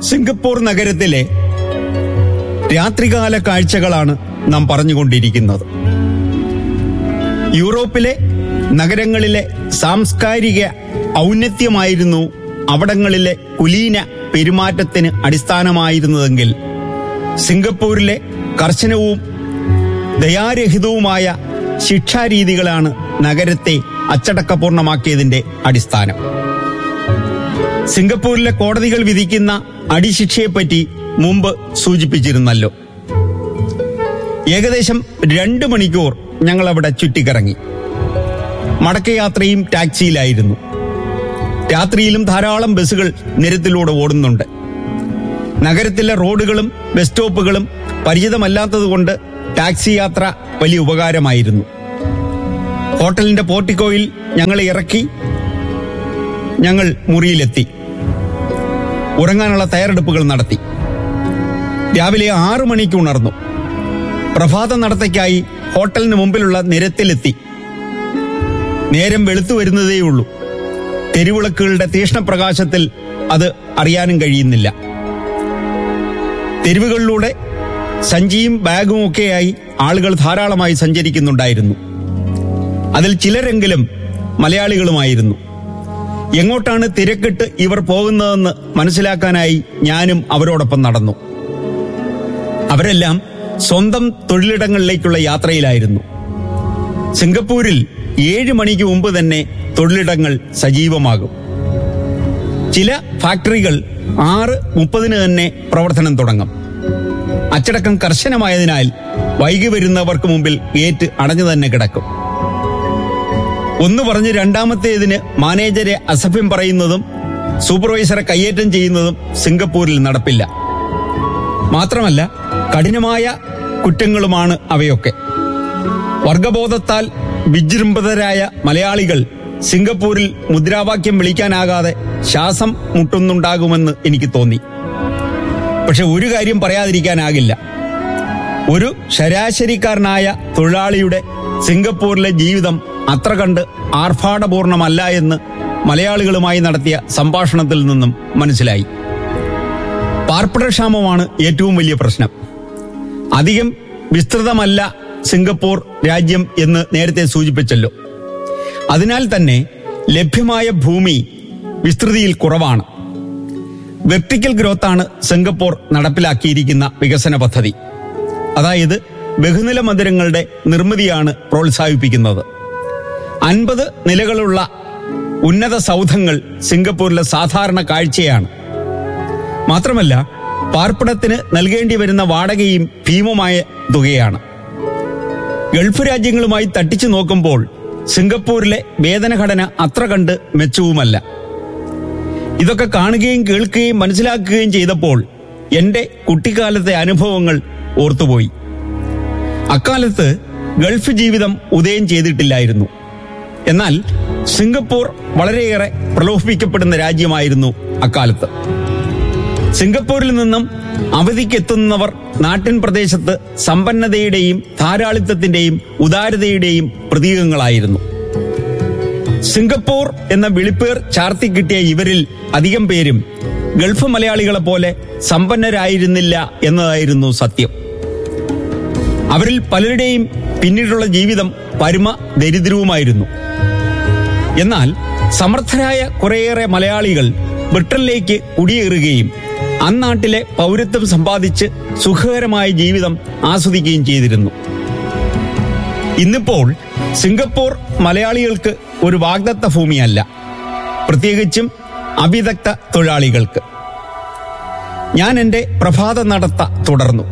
Singapore നഗരത്തിലെ രാത്രികാല കാഴ്ചകളാണ് നാം പറഞ്ഞുകൊണ്ടിരിക്കുന്നത് യൂറോപ്പിലെ നഗരങ്ങളിലെ സാംസ്കാരിക ഔന്നത്യമായിരുന്നു അവിടങ്ങളിലെ കുലീന പെരുമാറ്റത്തിന് അടിസ്ഥാനമായിരുന്നതെങ്കിൽ സിംഗപ്പൂരിലെ കർശനവും ദയാരഹിതവുമായ ശിക്ഷാരീതികളാണ് നഗരത്തെ അച്ചടക്കപൂർണമാക്കിയതിന്റെ അടിസ്ഥാനം സിംഗപ്പൂരിലെ കോടതികൾ വിധിക്കുന്ന അടിശിക്ഷയെപ്പറ്റി മുമ്പ് സൂചിപ്പിച്ചിരുന്നല്ലോ ഏകദേശം രണ്ട് മണിക്കൂർ ഞങ്ങൾ അവിടെ ചുറ്റിക്കറങ്ങി മടക്കയാത്രയും ടാക്സിയിലായിരുന്നു രാത്രിയിലും ധാരാളം ബസ്സുകൾ നിരത്തിലൂടെ ഓടുന്നുണ്ട് നഗരത്തിലെ റോഡുകളും ബസ് സ്റ്റോപ്പുകളും പരിചിതമല്ലാത്തതുകൊണ്ട് ടാക്സി യാത്ര വലിയ ഉപകാരമായിരുന്നു ഹോട്ടലിന്റെ പോർട്ടിക്കോയിൽ ഞങ്ങളെ ഇറക്കി ഞങ്ങൾ മുറിയിലെത്തി ഉറങ്ങാനുള്ള തയ്യാറെടുപ്പുകൾ നടത്തി രാവിലെ ആറു മണിക്ക് ഉണർന്നു പ്രഭാത നടത്തയ്ക്കായി ഹോട്ടലിന് മുമ്പിലുള്ള നിരത്തിലെത്തി നേരം വെളുത്തു വരുന്നതേയുള്ളൂ തെരുവിളക്കുകളുടെ തീഷ്ണപ്രകാശത്തിൽ അത് അറിയാനും കഴിയുന്നില്ല തെരുവുകളിലൂടെ സഞ്ചിയും ബാഗും ഒക്കെയായി ആളുകൾ ധാരാളമായി സഞ്ചരിക്കുന്നുണ്ടായിരുന്നു അതിൽ ചിലരെങ്കിലും മലയാളികളുമായിരുന്നു എങ്ങോട്ടാണ് തിരക്കിട്ട് ഇവർ പോകുന്നതെന്ന് മനസ്സിലാക്കാനായി ഞാനും അവരോടൊപ്പം നടന്നു അവരെല്ലാം സ്വന്തം തൊഴിലിടങ്ങളിലേക്കുള്ള യാത്രയിലായിരുന്നു സിംഗപ്പൂരിൽ ഏഴ് മണിക്ക് മുമ്പ് തന്നെ തൊഴിലിടങ്ങൾ സജീവമാകും ചില ഫാക്ടറികൾ ആറ് മുപ്പതിന് തന്നെ പ്രവർത്തനം തുടങ്ങും അച്ചടക്കം കർശനമായതിനാൽ വൈകി വരുന്നവർക്ക് മുമ്പിൽ ഗേറ്റ് അടഞ്ഞു തന്നെ കിടക്കും ഒന്ന് പറഞ്ഞ് രണ്ടാമത്തേതിന് മാനേജരെ അസഭ്യം പറയുന്നതും സൂപ്പർവൈസറെ കയ്യേറ്റം ചെയ്യുന്നതും സിംഗപ്പൂരിൽ നടപ്പില്ല മാത്രമല്ല കഠിനമായ കുറ്റങ്ങളുമാണ് അവയൊക്കെ വർഗബോധത്താൽ വിജൃംഭിതരായ മലയാളികൾ സിംഗപ്പൂരിൽ മുദ്രാവാക്യം വിളിക്കാനാകാതെ ശ്വാസം മുട്ടുന്നുണ്ടാകുമെന്ന് എനിക്ക് തോന്നി പക്ഷെ ഒരു കാര്യം പറയാതിരിക്കാനാകില്ല ഒരു ശരാശരിക്കാരനായ തൊഴിലാളിയുടെ സിംഗപ്പൂരിലെ ജീവിതം അത്ര കണ്ട് ആർഭാടപൂർണമല്ല എന്ന് മലയാളികളുമായി നടത്തിയ സംഭാഷണത്തിൽ നിന്നും മനസ്സിലായി പാർപ്പിടക്ഷാമമാണ് ഏറ്റവും വലിയ പ്രശ്നം അധികം വിസ്തൃതമല്ല സിംഗപ്പൂർ രാജ്യം എന്ന് നേരത്തെ സൂചിപ്പിച്ചല്ലോ അതിനാൽ തന്നെ ലഭ്യമായ ഭൂമി വിസ്തൃതിയിൽ കുറവാണ് വെർട്ടിക്കൽ ഗ്രോത്താണ് സിംഗപ്പൂർ നടപ്പിലാക്കിയിരിക്കുന്ന വികസന പദ്ധതി അതായത് ബഹുനില മന്ദിരങ്ങളുടെ നിർമ്മിതിയാണ് പ്രോത്സാഹിപ്പിക്കുന്നത് അൻപത് നിലകളുള്ള ഉന്നത സൗധങ്ങൾ സിംഗപ്പൂരിലെ സാധാരണ കാഴ്ചയാണ് മാത്രമല്ല പാർപ്പിടത്തിന് നൽകേണ്ടി വരുന്ന വാടകയും ഭീമമായ തുകയാണ് ഗൾഫ് രാജ്യങ്ങളുമായി തട്ടിച്ചു നോക്കുമ്പോൾ സിംഗപ്പൂരിലെ വേതനഘടന അത്ര കണ്ട് മെച്ചവുമല്ല ഇതൊക്കെ കാണുകയും കേൾക്കുകയും മനസ്സിലാക്കുകയും ചെയ്തപ്പോൾ എന്റെ കുട്ടിക്കാലത്തെ അനുഭവങ്ങൾ ഓർത്തുപോയി അക്കാലത്ത് ഗൾഫ് ജീവിതം ഉദയം ചെയ്തിട്ടില്ലായിരുന്നു എന്നാൽ സിംഗപ്പൂർ വളരെയേറെ പ്രലോഭിപ്പിക്കപ്പെടുന്ന രാജ്യമായിരുന്നു അക്കാലത്ത് സിംഗപ്പൂരിൽ നിന്നും അവധിക്കെത്തുന്നവർ നാട്ടിൻ പ്രദേശത്ത് സമ്പന്നതയുടെയും ധാരാളിത്തത്തിന്റെയും ഉദാരതയുടെയും പ്രതീകങ്ങളായിരുന്നു സിംഗപ്പൂർ എന്ന വിളിപ്പേർ ചാർത്തി കിട്ടിയ ഇവരിൽ അധികം പേരും ഗൾഫ് മലയാളികളെ പോലെ സമ്പന്നരായിരുന്നില്ല എന്നതായിരുന്നു സത്യം അവരിൽ പലരുടെയും പിന്നീടുള്ള ജീവിതം പരമ ദരിദ്രവുമായിരുന്നു എന്നാൽ സമർത്ഥരായ കുറേയേറെ മലയാളികൾ ബ്രിട്ടനിലേക്ക് കുടിയേറുകയും അന്നാട്ടിലെ പൗരത്വം സമ്പാദിച്ച് സുഖകരമായ ജീവിതം ആസ്വദിക്കുകയും ചെയ്തിരുന്നു ഇന്നിപ്പോൾ സിംഗപ്പൂർ മലയാളികൾക്ക് ഒരു വാഗ്ദത്ത ഭൂമിയല്ല പ്രത്യേകിച്ചും അവിദഗ്ധ തൊഴിലാളികൾക്ക് ഞാൻ എന്റെ പ്രഭാത നടത്ത തുടർന്നു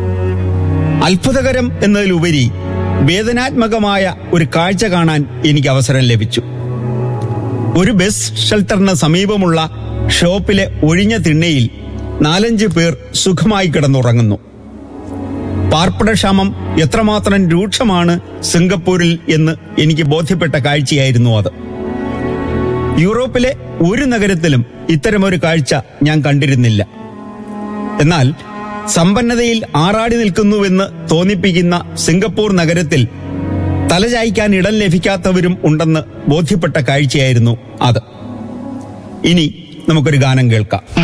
അത്ഭുതകരം എന്നതിലുപരി വേദനാത്മകമായ ഒരു കാഴ്ച കാണാൻ എനിക്ക് അവസരം ലഭിച്ചു ഒരു ബസ് ഷെൽട്ടറിന് സമീപമുള്ള ഷോപ്പിലെ ഒഴിഞ്ഞ തിണ്ണയിൽ നാലഞ്ച് പേർ സുഖമായി കിടന്നുറങ്ങുന്നു പാർപ്പിടക്ഷാമം എത്രമാത്രം രൂക്ഷമാണ് സിംഗപ്പൂരിൽ എന്ന് എനിക്ക് ബോധ്യപ്പെട്ട കാഴ്ചയായിരുന്നു അത് യൂറോപ്പിലെ ഒരു നഗരത്തിലും ഇത്തരമൊരു കാഴ്ച ഞാൻ കണ്ടിരുന്നില്ല എന്നാൽ സമ്പന്നതയിൽ ആറാടി നിൽക്കുന്നുവെന്ന് തോന്നിപ്പിക്കുന്ന സിംഗപ്പൂർ നഗരത്തിൽ തലചായ്ക്കാൻ ഇടം ലഭിക്കാത്തവരും ഉണ്ടെന്ന് ബോധ്യപ്പെട്ട കാഴ്ചയായിരുന്നു അത് ഇനി നമുക്കൊരു ഗാനം കേൾക്കാം